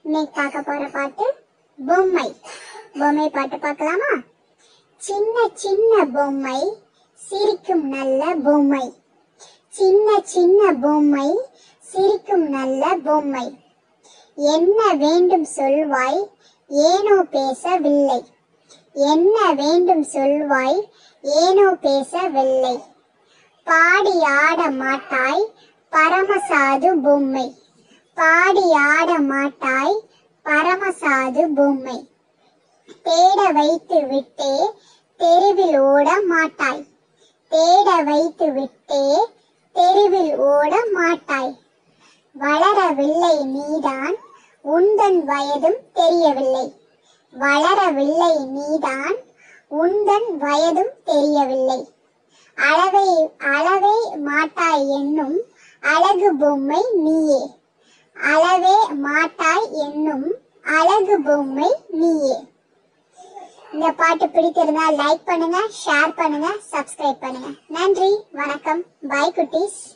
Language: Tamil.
இன்னைக்கு பார்க்க போற பாட்டு பொம்மை பொம்மை பாட்டு பார்க்கலாமா சின்ன சின்ன பொம்மை சிரிக்கும் நல்ல பொம்மை சின்ன சின்ன பொம்மை சிரிக்கும் நல்ல பொம்மை என்ன வேண்டும் சொல்வாய் ஏனோ பேசவில்லை என்ன வேண்டும் சொல்வாய் ஏனோ பேசவில்லை பாடி ஆட மாட்டாய் பரமசாது பொம்மை பாடி ஆட மாட்டாய் பரமசாது பொம்மை தேட வைத்து விட்டே தெருவில் ஓட மாட்டாய் தேட வைத்து விட்டே தெருவில் ஓட மாட்டாய் வளரவில்லை நீதான் உந்தன் வயதும் தெரியவில்லை வளரவில்லை நீதான் உந்தன் வயதும் தெரியவில்லை அளவை அளவே மாட்டாய் என்னும் அழகு பொம்மை நீயே அளவே மாட்டாய் என்னும் அழகு பொம்மை நீயே இந்த பாட்டு பிடித்திருந்தா லைக் பண்ணுங்க ஷேர் பண்ணுங்க சப்ஸ்கிரைப் பண்ணுங்க நன்றி வணக்கம் பாய் குட்டீஸ்